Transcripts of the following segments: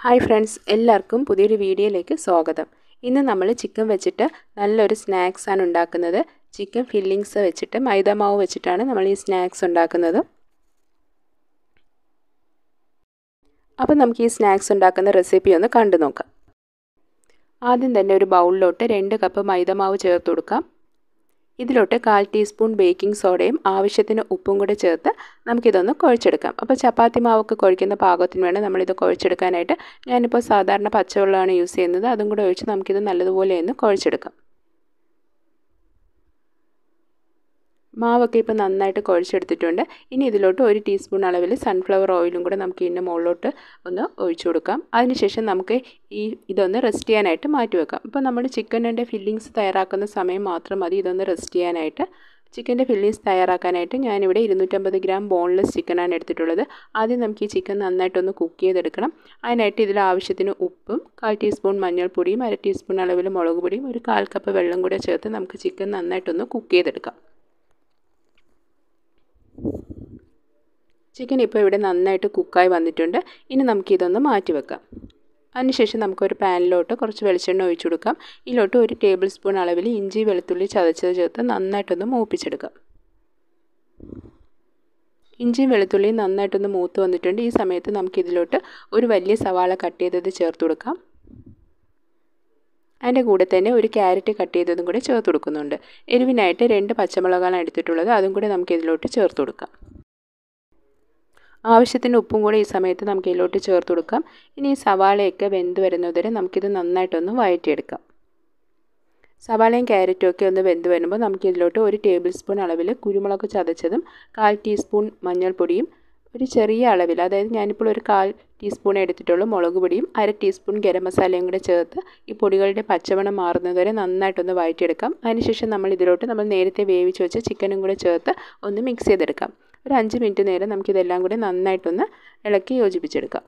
hi friends എല്ലാവർക്കും പുതിയൊരു വീഡിയോയിലേക്ക് സ്വാഗതം ഇന്ന് നമ്മൾ ചിക്കൻ വെച്ചിട്ട് നല്ലൊരു സ്നാക്സാണ് ഉണ്ടാക്കുന്നത് ചിക്കൻ ഫില്ലിങ്സ് വെച്ചിട്ട് മൈദാമാവ് വെച്ചിട്ടാണ് നമ്മൾ ഈ സ്നാക്സ് ഉണ്ടാക്കുന്നത് അപ്പോൾ നമുക്ക് ഈ സ്നാക്സ് ഉണ്ടാക്കുന്ന റെസിപ്പി ഒന്ന് കണ്ടു നോക്കാം ആദ്യം തന്നെ ഒരു ബൗളിലോട്ട് രണ്ട് കപ്പ് മൈദമാവ് ചേർത്ത് കൊടുക്കാം ഇതിലോട്ട് കാൽ ടീസ്പൂൺ ബേക്കിംഗ് സോഡയും ആവശ്യത്തിന് ഉപ്പും കൂടെ ചേർത്ത് നമുക്കിതൊന്ന് കുഴച്ചെടുക്കാം അപ്പോൾ ചപ്പാത്തി മാവൊക്കെ കുഴയ്ക്കുന്ന പാകത്തിന് വേണം നമ്മളിത് കുഴച്ചെടുക്കാനായിട്ട് ഞാനിപ്പോൾ സാധാരണ പച്ചവെള്ളമാണ് യൂസ് ചെയ്യുന്നത് അതും കൂടെ ഒഴിച്ച് നമുക്കിത് നല്ലതുപോലെ ഒന്ന് കുഴച്ചെടുക്കാം മാവൊക്കെ ഇപ്പോൾ നന്നായിട്ട് കുഴച്ചെടുത്തിട്ടുണ്ട് ഇനി ഇതിലോട്ട് ഒരു ടീസ്പൂൺ അളവിൽ സൺഫ്ലവർ ഓയിലും കൂടെ നമുക്ക് ഇതിൻ്റെ മുകളിലോട്ട് ഒന്ന് ഒഴിച്ചു കൊടുക്കാം അതിനുശേഷം നമുക്ക് ഈ ഇതൊന്ന് റെസ്റ്റ് ചെയ്യാനായിട്ട് മാറ്റി വെക്കാം ഇപ്പോൾ നമ്മൾ ചിക്കനിൻ്റെ ഫില്ലിങ്സ് തയ്യാറാക്കുന്ന സമയം മാത്രം മതി ഇതൊന്ന് റെസ്റ്റ് ചെയ്യാനായിട്ട് ചിക്കൻ്റെ ഫില്ലിങ്സ് തയ്യാറാക്കാനായിട്ട് ഞാനിവിടെ ഇരുന്നൂറ്റമ്പത് ഗ്രാം ബോൺലെസ് ചിക്കനാണ് എടുത്തിട്ടുള്ളത് ആദ്യം നമുക്ക് ഈ ചിക്കൻ നന്നായിട്ടൊന്ന് കുക്ക് ചെയ്തെടുക്കണം അതിനായിട്ട് ഇതിൽ ആവശ്യത്തിന് ഉപ്പും കാൽ ടീസ്പൂൺ മഞ്ഞൾപ്പൊടിയും അര ടീസ്പൂൺ അളവിൽ മുളക് പൊടിയും ഒരു കാൽ കപ്പ് വെള്ളം കൂടെ ചേർത്ത് നമുക്ക് ചിക്കൻ നന്നായിട്ടൊന്ന് കുക്ക് ചെയ്തെടുക്കാം ചിക്കൻ ഇപ്പോൾ ഇവിടെ നന്നായിട്ട് കുക്കായി വന്നിട്ടുണ്ട് ഇനി നമുക്കിതൊന്ന് മാറ്റി വെക്കാം അതിനുശേഷം നമുക്കൊരു പാനിലോട്ട് കുറച്ച് വെളിച്ചെണ്ണ ഒഴിച്ചു കൊടുക്കാം ഇതിലോട്ട് ഒരു ടേബിൾ സ്പൂൺ അളവിൽ ഇഞ്ചി വെളുത്തുള്ളി ചതച്ചത് ചേർത്ത് നന്നായിട്ടൊന്ന് മൂപ്പിച്ചെടുക്കാം ഇഞ്ചിയും വെളുത്തുള്ളിയും നന്നായിട്ടൊന്ന് മൂത്ത് വന്നിട്ടുണ്ട് ഈ സമയത്ത് നമുക്കിതിലോട്ട് ഒരു വലിയ സവാള കട്ട് ചെയ്തത് ചേർത്ത് കൊടുക്കാം അതിൻ്റെ കൂടെ തന്നെ ഒരു ക്യാരറ്റ് കട്ട് ചെയ്തതും കൂടെ ചേർത്ത് കൊടുക്കുന്നുണ്ട് എരിവിനായിട്ട് രണ്ട് പച്ചമുളകാണ് എടുത്തിട്ടുള്ളത് അതും കൂടെ നമുക്ക് ഇതിലോട്ട് ചേർത്ത് കൊടുക്കാം ആവശ്യത്തിന് ഉപ്പും കൂടെ ഈ സമയത്ത് നമുക്ക് ഇതിലോട്ട് ചേർത്ത് കൊടുക്കാം ഇനി ഈ സവാളയൊക്കെ വെന്ത് വരുന്നതുവരെ നമുക്കിത് നന്നായിട്ടൊന്ന് വഴറ്റിയെടുക്കാം സവാളയും ക്യാരറ്റും ഒക്കെ ഒന്ന് വെന്ത് വരുമ്പോൾ നമുക്ക് ഇതിലോട്ട് ഒരു ടേബിൾ സ്പൂൺ അളവിൽ കുരുമുളക് ചതച്ചതും കാൽ ടീസ്പൂൺ മഞ്ഞൾപ്പൊടിയും ഒരു ചെറിയ അളവിൽ അതായത് ഞാനിപ്പോൾ ഒരു കാൽ ടീസ്പൂൺ എടുത്തിട്ടുള്ളൂ മുളക് പൊടിയും അര ടീസ്പൂൺ ഗരം മസാലയും കൂടെ ചേർത്ത് ഈ പൊടികളുടെ പച്ചമണം മാറുന്നതുവരെ നന്നായിട്ടൊന്ന് വഴറ്റിയെടുക്കാം അതിനുശേഷം നമ്മൾ ഇതിലോട്ട് നമ്മൾ നേരത്തെ വേവിച്ച് വെച്ച ചിക്കനും കൂടെ ചേർത്ത് ഒന്ന് മിക്സ് ചെയ്തെടുക്കാം ഒരു അഞ്ച് മിനിറ്റ് നേരം നമുക്കിതെല്ലാം കൂടി നന്നായിട്ടൊന്ന് ഇളക്കി യോജിപ്പിച്ചെടുക്കാം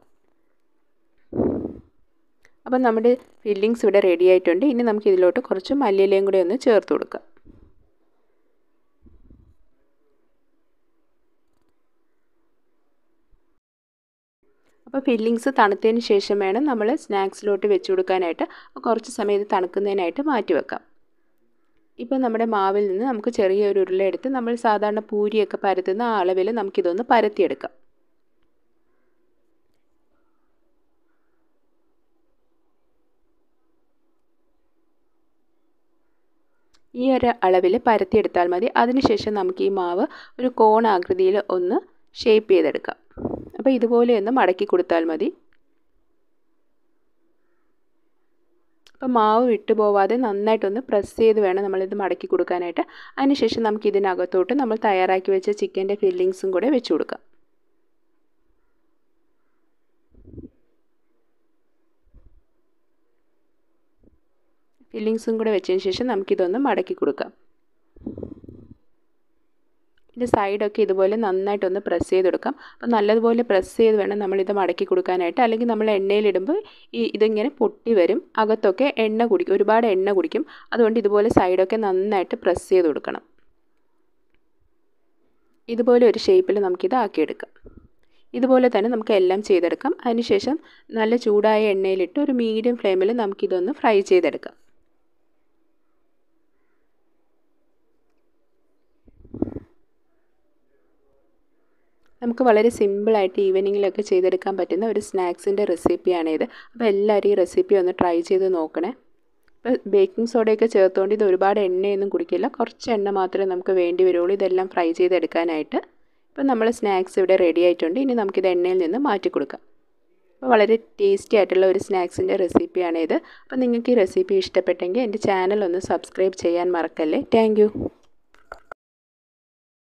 അപ്പം നമ്മുടെ ഫില്ലിങ്സ് ഇവിടെ റെഡി ആയിട്ടുണ്ട് ഇനി നമുക്ക് ഇതിലോട്ട് കുറച്ച് മല്ലിയിലയും കൂടി ഒന്ന് ചേർത്ത് കൊടുക്കാം അപ്പോൾ ഫില്ലിങ്സ് തണുത്തതിന് ശേഷം വേണം നമ്മൾ സ്നാക്സിലോട്ട് വെച്ച് കൊടുക്കാനായിട്ട് കുറച്ച് സമയം ഇത് തണുക്കുന്നതിനായിട്ട് മാറ്റി വെക്കാം ഇപ്പോൾ നമ്മുടെ മാവിൽ നിന്ന് നമുക്ക് ചെറിയൊരു ഉരുള എടുത്ത് നമ്മൾ സാധാരണ പൂരിയൊക്കെ പരത്തുന്ന ആ അളവിൽ നമുക്കിതൊന്ന് പരത്തിയെടുക്കാം ഈ ഒരു അളവിൽ പരത്തിയെടുത്താൽ മതി അതിനുശേഷം നമുക്ക് ഈ മാവ് ഒരു കോൺ ആകൃതിയിൽ ഒന്ന് ഷേപ്പ് ചെയ്തെടുക്കാം അപ്പോൾ ഇതുപോലെ ഒന്ന് മടക്കി കൊടുത്താൽ മതി അപ്പോൾ മാവ് വിട്ടു പോവാതെ നന്നായിട്ടൊന്ന് പ്രസ് ചെയ്ത് വേണം നമ്മളിത് മടക്കി കൊടുക്കാനായിട്ട് അതിനുശേഷം നമുക്ക് ഇതിനകത്തോട്ട് നമ്മൾ തയ്യാറാക്കി വെച്ച ചിക്കൻ്റെ ഫില്ലിങ്സും കൂടെ വെച്ച് കൊടുക്കാം ഫില്ലിങ്സും കൂടെ വെച്ചതിന് ശേഷം നമുക്കിതൊന്ന് മടക്കി കൊടുക്കാം ഇതിൻ്റെ സൈഡൊക്കെ ഇതുപോലെ നന്നായിട്ടൊന്ന് പ്രസ് ചെയ്ത് കൊടുക്കാം അപ്പോൾ നല്ലതുപോലെ പ്രസ് ചെയ്ത് വേണം നമ്മളിത് മടക്കി കൊടുക്കാനായിട്ട് അല്ലെങ്കിൽ നമ്മൾ എണ്ണയിലിടുമ്പോൾ ഈ ഇതിങ്ങനെ പൊട്ടി വരും അകത്തൊക്കെ എണ്ണ കുടിക്കും ഒരുപാട് എണ്ണ കുടിക്കും അതുകൊണ്ട് ഇതുപോലെ സൈഡൊക്കെ നന്നായിട്ട് പ്രസ് ചെയ്ത് കൊടുക്കണം ഇതുപോലെ ഒരു ഷേപ്പിൽ നമുക്കിത് ആക്കിയെടുക്കാം ഇതുപോലെ തന്നെ നമുക്ക് എല്ലാം ചെയ്തെടുക്കാം അതിനുശേഷം നല്ല ചൂടായ എണ്ണയിലിട്ട് ഒരു മീഡിയം ഫ്ലെയിമിൽ നമുക്കിതൊന്ന് ഫ്രൈ ചെയ്തെടുക്കാം നമുക്ക് വളരെ സിമ്പിളായിട്ട് ഈവനിങ്ങിലൊക്കെ ചെയ്തെടുക്കാൻ പറ്റുന്ന ഒരു സ്നാക്സിൻ്റെ റെസിപ്പിയാണിത് അപ്പോൾ എല്ലാവരും ഈ റെസിപ്പി ഒന്ന് ട്രൈ ചെയ്ത് നോക്കണേ ഇപ്പോൾ ബേക്കിംഗ് സോഡയൊക്കെ ചേർത്തുകൊണ്ട് ഇത് ഒരുപാട് എണ്ണയൊന്നും കുടിക്കില്ല കുറച്ച് എണ്ണ മാത്രമേ നമുക്ക് വേണ്ടി വരുള്ളൂ ഇതെല്ലാം ഫ്രൈ ചെയ്തെടുക്കാനായിട്ട് ഇപ്പോൾ നമ്മൾ സ്നാക്സ് ഇവിടെ റെഡി ആയിട്ടുണ്ട് ഇനി നമുക്കിത് എണ്ണയിൽ നിന്ന് മാറ്റി കൊടുക്കാം അപ്പോൾ വളരെ ടേസ്റ്റി ആയിട്ടുള്ള ഒരു സ്നാക്സിൻ്റെ റെസിപ്പിയാണിത് അപ്പോൾ നിങ്ങൾക്ക് ഈ റെസിപ്പി ഇഷ്ടപ്പെട്ടെങ്കിൽ എൻ്റെ ചാനൽ ഒന്ന് സബ്സ്ക്രൈബ് ചെയ്യാൻ മറക്കല്ലേ താങ്ക്